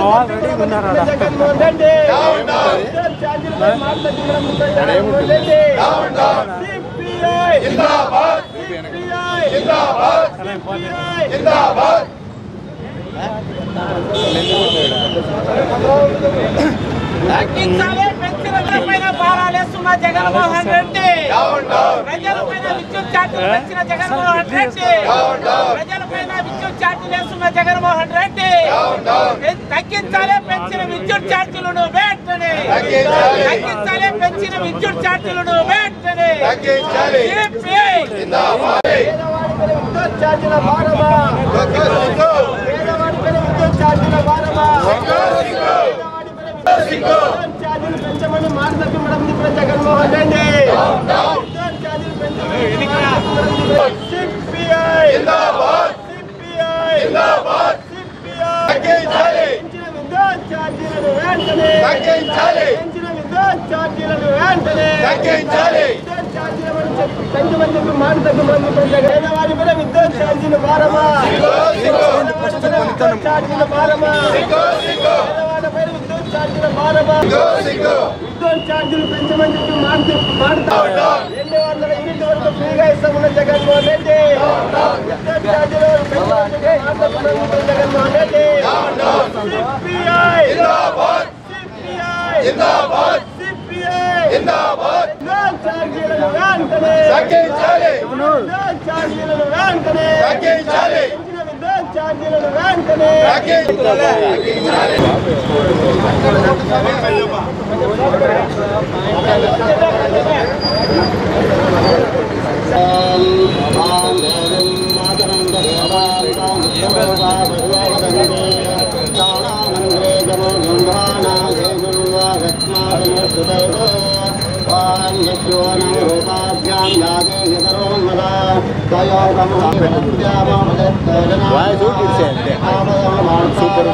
వాళ్ళు రెడీగా ఉన్నారు ఆడ. జగన్మోహన్ రెడ్డి విద్యుత్ ఛార్జీలపై మాట తగ్గించడం ముప్పై Jaganmohan Reddy CPI CPI CPI తగ్గించాలి పెన్షన్లపైన భారాలేస్తున్న జగన్మోహన్ రెడ్డి ప్రజలపైన విద్యుత్ ఛార్జీలు పెంచిన జగన్మోహన్ రెడ్డి ప్రజలపైన విద్యుత్ ఛార్జీలు వేస్తున్న జగన్మోహన్ రెడ్డి తగ్గించాలి పెంచిన విద్యుత్ ఛార్జీలను వెంటనే తగ్గించాలి పెంచిన విద్యుత్ ఛార్జీలను వెంటనే సిపిఐ విద్యుత్ ఛార్జీల భారమా పేదవాడిపై విద్యుత్ ఛార్జీల భారమా విద్యుత్ ఛార్జీలు పెంచమని మాట తప్పివ్వడం ఇప్పుడు జగన్మోహన్ రెడ్డి విద్యుత్ ఛార్జీలు పెంచమని సిపిఐ సిపిఐ సిపిఐ పెంచిన విద్యుత్ ఛార్జీలను వెంటనే పెంచిన విద్యుత్ ఛార్జీలను వెంటనే విద్యుత్ ఛార్జీల గురించి పెంచమని చెప్పి మాట తగ్గమని పేదవాడి మీద విద్యుత్ ఛార్జీలు భారమా పేదవాడి మీద విద్యుత్ ఛార్జీలు భారమా పేదవాడిపై విద్యుత్ ఛార్జీల భారమా విద్యుత్ ఛార్జీలు పెంచమని చెప్పి మాట మాడతా రెండు వందల యూనిట్ వరకు ఫ్రీగా ఇస్తామన్న జగన్మోహన్ రెడ్డి విద్యుత్ ఛార్జీలు పెంచమని చెప్పి మాట తప్పమన్న Jaganmohan Reddy CPI CPI CPI విద్యుత్ ఛార్జీలను వెంటనే విద్యుత్ ఛార్జీలను వెంటనే పెంచిన విద్యుత్ ఛార్జీలను వెంటనే సూపర్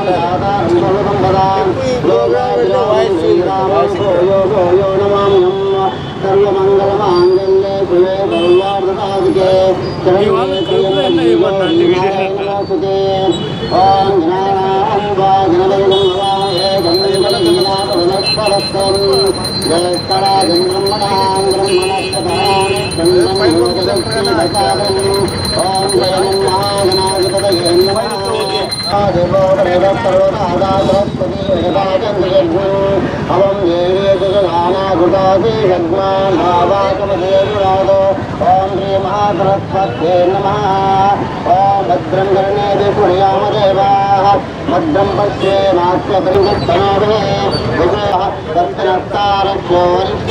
సర్వమంగళమాంగళ్యే శివే సర్వార్థసాధికే శరణ్యే త్రయంబకే నారాయణమోస్తుతే ఓం జ్ఞానాం వా జ్ఞానవేదం వాహే గంధీనాథవనస్పరస్తం జయస్తరాజం బ్రహ్మణాం బ్రహ్మణస్పదాం చంద్రం యోగదక్షిణసాగరం ఓం జయనం మహాగణాధిపతయే నమః అవం దేవేశనాగుడాది యజ్ఞానావాకమదేవురాదో ఓం శ్రీ మహాసరస్వత్యే నమ ఓం భద్రం కర్ణేది పుణ్యామదేవా భద్రం పశ్యే నాస్య పరిగత్తనాదే విజయ దర్శనస్తారస్యో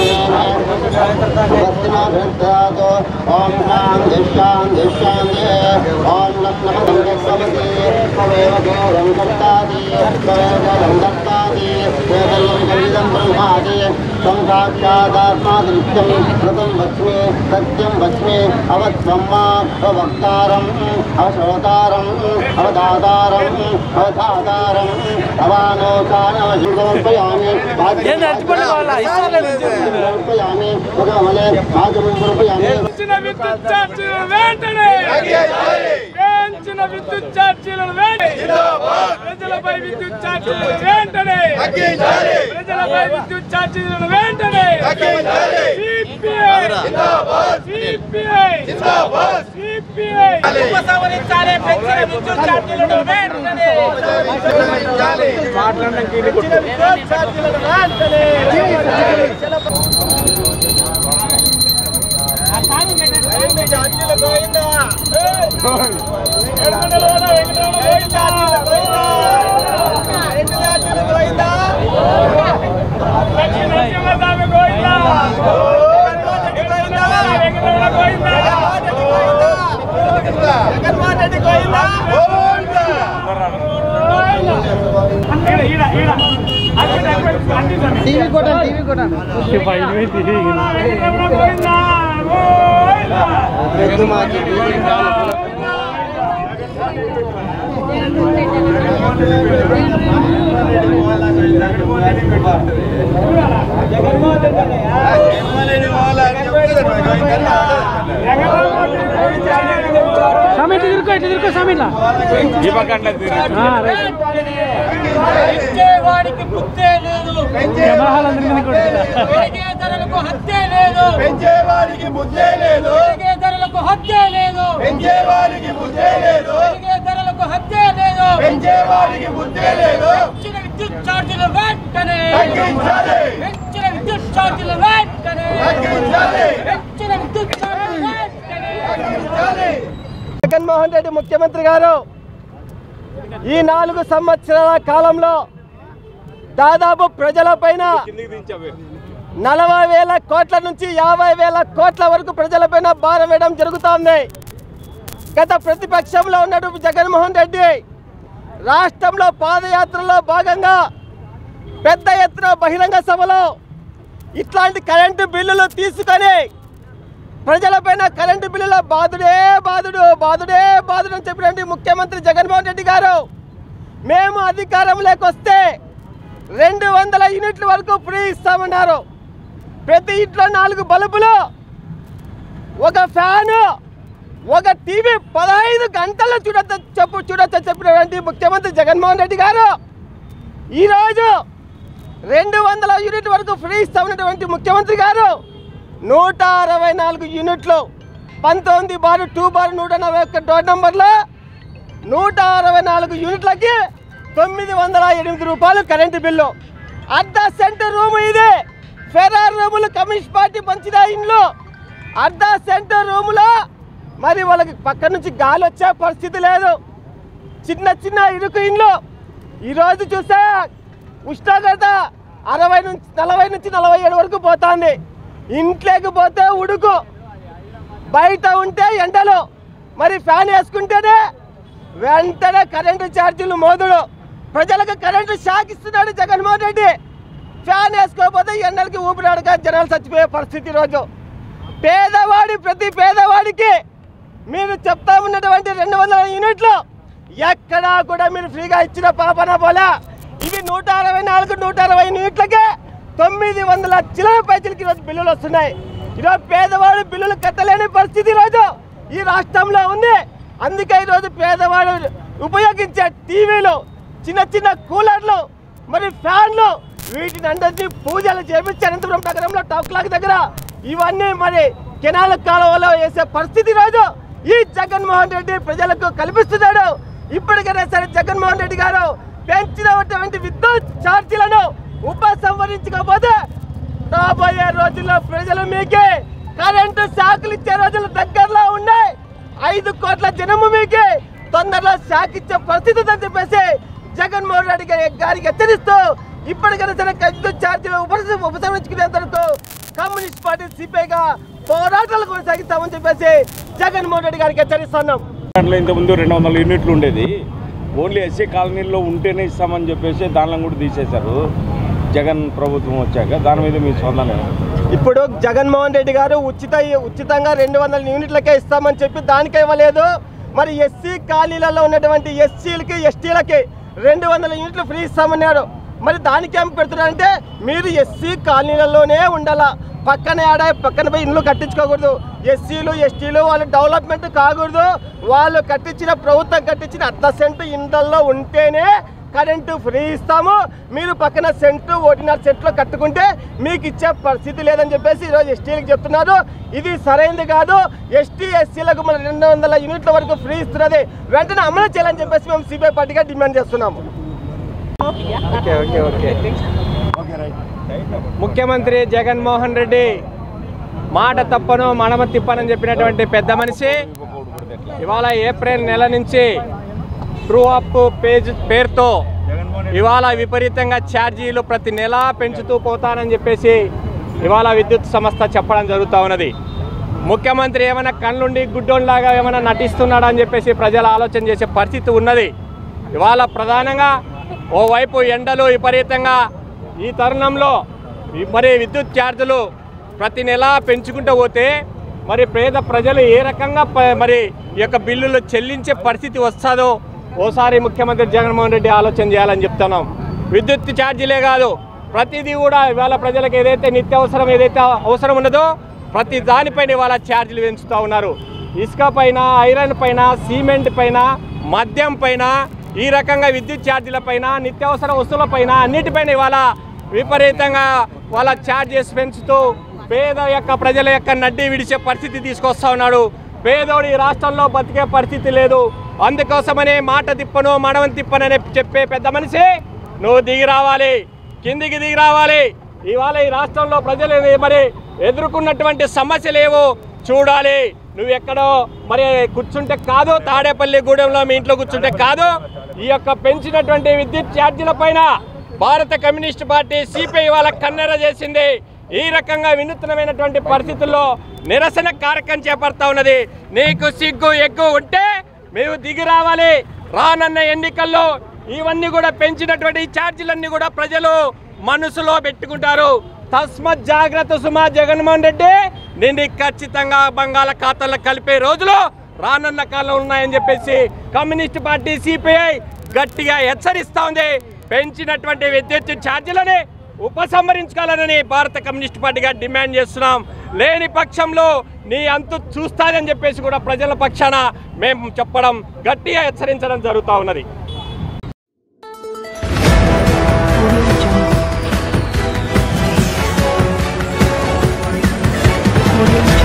వరిష్ఠేన ఓం శాంతి శాంతి శాంతి ఓం నమః సంగస్వతి त्वमेव केवलं कर्तादि त्वमेव केवलं दत्तादि केवलं कलिदं ब्रह्मादि त्वं साक्षादात्मादृत्यं कृतं वच्मि सत्यं वच्मि अवत्वं मा अवक्तारम् अवश्रोतारम् अवदातारम् अवधातारम् अवानोकानवशं समर्पयामि ఏంది అరటిపండు కావాలా? ఇస్తానులే నేను చెప్తున్నా. సమర్పయామి ముఖమలే భాగం సమర్పయామి పెంచిన విద్యుత్ ఛార్జీలను వెంటనే పెంచిన విద్యుత్ ఛార్జీలను వెంటనే ప్రజలపై విద్యుత్ ఛార్జీలను వెంటనే ప్రజలపై విద్యుత్ ఛార్జీలను వెంటనే సిపిఐ సిపిఐ సిపిఐ ఉపసంహరించాలి పెంచిన విద్యుత్ ఛార్జీలను వెంటనే పెంచిన విద్యుత్ ఛార్జీలను వెంటనే ఛార్జీలు పోయిందా ఎడమడలోన వెంకటరమణ పోయి ఛార్జీలు పోయిందా రెండు ఛార్జీలు పోయిందా లక్ష్మీ నరసింహస్వామి పోయిందా జగన్మోహన్ రెడ్డి పోయిందా టీవీ కొట్టండి టీవీ కొట్టండి బయట పెట్టి పెద్ద మాకి సమీట్ తిరుక్కో ఇట్లా తిరుక్కో సమీట్లా రైట్ పెంచేవాడికి బుద్ధే లేదు జనాలందరినీ కొడుతున్నా పెరిగే ధరలకు హత్యే లేదు పెంచేవాడికి బుద్ధే లేదు పెరిగే ధరలకు హత్యే లేదు పెంచేవాడికి బుద్ధే లేదు పెరిగే ధరలకు హత్యే లేదు పెంచేవాడికి బుద్ధే లేదు పెంచిన విద్యుత్ ఛార్జీలు వెంటనే తగ్గించాలి పెంచిన విద్యుత్ ఛార్జీలు వెంటనే తగ్గించాలి పెంచిన విద్యుత్ ఛార్జీలు వెంటనే తగ్గించాలి జగన్మోహన్ రెడ్డి ముఖ్యమంత్రి గారు ఈ నాలుగు సంవత్సరాల కాలంలో దాదాపు ప్రజలపైన నలభై వేల కోట్ల నుంచి యాభై వేల కోట్ల వరకు ప్రజలపైన భారం వేయడం జరుగుతోంది గత ప్రతిపక్షంలో ఉన్నటువంటి జగన్మోహన్ రెడ్డి రాష్ట్రంలో పాదయాత్రలో భాగంగా పెద్ద ఎత్తున బహిరంగ సభలో ఇట్లాంటి కరెంటు బిల్లులు తీసుకొని ప్రజలపైన కరెంటు బిల్లుల బాధుడే బాధుడు బాధుడే బాధుడు అని చెప్పినటువంటి ముఖ్యమంత్రి జగన్మోహన్ రెడ్డి గారు మేము అధికారంలోకి వస్తే రెండు వందల యూనిట్ల వరకు ఫ్రీ ఇస్తామన్నారు ప్రతి ఇంట్లో నాలుగు బల్బులు ఒక ఫ్యాను ఒక టీవీ పదహైదు గంటల్లో చూడొచ్చు చెప్పు చూడొచ్చు చెప్పినటువంటి ముఖ్యమంత్రి జగన్మోహన్ రెడ్డి గారు ఈరోజు రెండు వందల యూనిట్ వరకు ఫ్రీ ఇస్తామన్నటువంటి ముఖ్యమంత్రి గారు నూట అరవై నాలుగు యూనిట్లు పంతొమ్మిది బారు టూ బారు నూట నలభై ఒక్క డోర్ నంబర్లో నూట అరవై నాలుగు యూనిట్లకి తొమ్మిది వందల ఎనిమిది రూపాయలు కరెంటు బిల్లు అర్ధ సెంటు రూము ఇది ఫెరార్ రూములు కమ్యూనిస్ట్ పార్టీ పంచిన ఇండ్లు అర్ధ సెంటు రూములో మరి వాళ్ళకి పక్క నుంచి గాలి వచ్చే పరిస్థితి లేదు చిన్న చిన్న ఇరుకు ఇండ్లు ఈరోజు చూస్తే ఉష్ణోగ్రత అరవై నుంచి నలభై నుంచి నలభై ఏడు వరకు పోతుంది ఇంట్లోకి పోతే ఉడుకు బయట ఉంటే ఎండలు మరి ఫ్యాన్ వేసుకుంటేనే వెంటనే కరెంటు ఛార్జీలు మోదుడు ప్రజలకు కరెంటు షాక్ ఇస్తున్నాడు జగన్మోహన్ రెడ్డి ఫ్యాన్ వేసుకోకపోతే ఎండలకి ఊపిరాడక జనాలు చచ్చిపోయే పరిస్థితి ఈరోజు పేదవాడి ప్రతి పేదవాడికి మీరు చెప్తా ఉన్నటువంటి రెండు వందల యూనిట్లు ఎక్కడా కూడా మీరు ఫ్రీగా ఇచ్చిన పాపన పోలా ఇవి నూట అరవై నాలుగు నూట అరవై యూనిట్లకే తొమ్మిది వందల చిల్లర పైసలకి ఈరోజు బిల్లులు వస్తున్నాయి ఈరోజు పేదవాడు బిల్లులు కట్టలేని పరిస్థితి ఈరోజు ఈ రాష్ట్రంలో ఉంది అందుకే ఈరోజు పేదవాడు ఉపయోగించే టీవీలు చిన్న చిన్న కూలర్లు మరి ఫ్యాన్లు వీటిని అందరినీ పూజలు చేపించి అనంతపురం నగరంలో టాప్ క్లాక్ దగ్గర ఇవన్నీ మరి కెనాల కాలువలో వేసే పరిస్థితి రోజు ఈ జగన్మోహన్ రెడ్డి ప్రజలకు కల్పిస్తున్నాడు ఇప్పటికైనా సరే జగన్మోహన్ రెడ్డి గారు పెంచినటువంటి విద్యుత్ ఛార్జీలను ఉపసంహరించకపోతే రాబోయే రోజుల్లో ప్రజలు మీకే కరెంటు శాఖలు ఇచ్చే రోజులు దగ్గరలో ఉన్నాయి ఐదు కోట్ల జనము మీకే తొందరలో శాఖ ఇచ్చే పరిస్థితి ఉందని చెప్పేసి జగన్మోహన్ రెడ్డి గారి- గారికి హెచ్చరిస్తూ ఇప్పటికైనా సరే విద్యుత్ ఛార్జీలు ఉపస ఉపసంహరించుకునేంత వరకు కమ్యూనిస్ట్ పార్టీ సిపిఐగా పోరాటాలు కొనసాగిస్తామని చెప్పేసి జగన్మోహన్ రెడ్డి గారికి హెచ్చరిస్తున్నాం దాంట్లో ఇంతకుముందు రెండు వందల యూనిట్లు ఉండేది ఓన్లీ ఎస్సీ కాలనీలో ఉంటేనే ఇస్తామని చెప్పేసి దానిలో కూడా తీసేశారు జగన్ ప్రభుత్వం వచ్చాక దాని మీద మీ స్పందన ఇప్పుడు జగన్మోహన్ రెడ్డి గారు ఉచిత ఉచితంగా రెండు వందల యూనిట్లకే ఇస్తామని చెప్పి దానికే ఇవ్వలేదు మరి ఎస్సీ ఖాళీలలో ఉన్నటువంటి ఎస్సీలకి ఎస్టీలకి రెండు వందల యూనిట్లు ఫ్రీ ఇస్తామన్నారు మరి దానికి ఏం పెడుతున్నారంటే మీరు ఎస్సీ కాలనీలలోనే ఉండాలా పక్కన ఏడా పక్కన పోయి ఇండ్లు కట్టించుకోకూడదు ఎస్సీలు ఎస్టీలు వాళ్ళు డెవలప్మెంట్ కాకూడదు వాళ్ళు కట్టించిన ప్రభుత్వం కట్టించిన అర్ధ సెంటు ఇండ్లలో ఉంటేనే కరెంటు ఫ్రీ ఇస్తాము మీరు పక్కన సెంటు ఒకటిన్నర సెంట్లో కట్టుకుంటే మీకు ఇచ్చే పరిస్థితి లేదని చెప్పేసి ఈరోజు ఎస్టీలకు చెప్తున్నారు ఇది సరైనది కాదు ఎస్టీ ఎస్సీలకు మన రెండు వందల యూనిట్ల వరకు ఫ్రీ ఇస్తున్నది వెంటనే అమలు చేయాలని చెప్పేసి మేము సిపిఐ పార్టీగా డిమాండ్ చేస్తున్నాము ఓకే ఓకే ఓకే ముఖ్యమంత్రి జగన్మోహన్ రెడ్డి మాట తప్పను మడమ తిప్పనని చెప్పినటువంటి పెద్ద మనిషి ఇవాళ ఏప్రిల్ నెల నుంచి ట్రూ అప్ పేజ్ పేరుతో ఇవాళ విపరీతంగా ఛార్జీలు ప్రతి నెల పెంచుతూ పోతానని చెప్పేసి ఇవాళ విద్యుత్ సంస్థ చెప్పడం జరుగుతూ ఉన్నది ముఖ్యమంత్రి ఏమైనా కళ్ళుండి గుడ్డోళ్ళలాగా ఏమైనా నటిస్తున్నాడని చెప్పేసి ప్రజలు ఆలోచన చేసే పరిస్థితి ఉన్నది ఇవాళ ప్రధానంగా ఓవైపు ఎండలు విపరీతంగా ఈ తరుణంలో ఈ మరి విద్యుత్ ఛార్జీలు ప్రతి నెల పెంచుకుంటూ పోతే మరి పేద ప్రజలు ఏ రకంగా ప- మరి ఈ యొక్క బిల్లులు చెల్లించే పరిస్థితి వస్తుందో ఓసారి ముఖ్యమంత్రి జగన్మోహన్ రెడ్డి ఆలోచన చేయాలని చెప్తున్నాం విద్యుత్ ఛార్జీలే కాదు ప్రతిదీ కూడా ఇవాళ ప్రజలకు ఏదైతే నిత్యావసరం ఏదైతే అవసరం ఉన్నదో ప్రతి దానిపైన ఇవాళ ఛార్జీలు పెంచుతూ ఉన్నారు ఇసుక పైన ఐరన్ పైన సిమెంట్ పైన మద్యం పైన ఈ రకంగా విద్యుత్ ఛార్జీలపైన నిత్యావసర వస్తువులపైన అన్నిటిపైన ఇవాళ విపరీతంగా వాళ్ళ ఛార్జెస్ పెంచుతూ పేద యొక్క ప్రజల యొక్క నడ్డి విడిచే పరిస్థితి తీసుకొస్తా ఉన్నాడు పేదోడు ఈ రాష్ట్రంలో బతికే పరిస్థితి లేదు అందుకోసమనే మాట తిప్పను మడవం తిప్పనని చెప్పే పెద్ద మనిషి నువ్వు దిగి రావాలి కిందికి దిగి రావాలి ఇవాళ ఈ రాష్ట్రంలో ప్రజలు మరి ఎదుర్కొన్నటువంటి సమస్యలు ఏవో చూడాలి నువ్వు ఎక్కడో మరి కూర్చుంటే కాదు తాడేపల్లి గూడెంలో మీ ఇంట్లో కూర్చుంటే కాదు ఈ యొక్క పెంచినటువంటి విద్యుత్ ఛార్జీల పైన భారత కమ్యూనిస్ట్ పార్టీ సిపిఐ వాళ్ళ కన్నెర చేసింది ఈ రకంగా వినూత్నమైనటువంటి పరిస్థితుల్లో నిరసన కార్యక్రమం చేపడతా ఉన్నది నీకు సిగ్గు ఎగ్గు ఉంటే మేము దిగి రావాలి రానున్న ఎన్నికల్లో ఇవన్నీ కూడా పెంచినటువంటి ఈ ఛార్జీలన్నీ కూడా ప్రజలు మనసులో పెట్టుకుంటారు తస్మత్ జాగ్రత్త సుమా జగన్మోహన్ రెడ్డి నిన్ను ఖచ్చితంగా బంగాళాఖాతంలో కలిపే రోజులు రానున్న కాలం ఉన్నాయని చెప్పేసి కమ్యూనిస్ట్ పార్టీ సిపిఐ గట్టిగా హెచ్చరిస్తా ఉంది పెంచినటువంటి విద్యుత్ ఛార్జీలని ఉపసంహరించుకోవాలని భారత కమ్యూనిస్ట్ పార్టీగా డిమాండ్ చేస్తున్నాం లేని పక్షంలో నీ అంతు చూస్తానని చెప్పేసి కూడా ప్రజల పక్షాన మేము చెప్పడం గట్టిగా హెచ్చరించడం జరుగుతూ ఉన్నది Audio Jungle.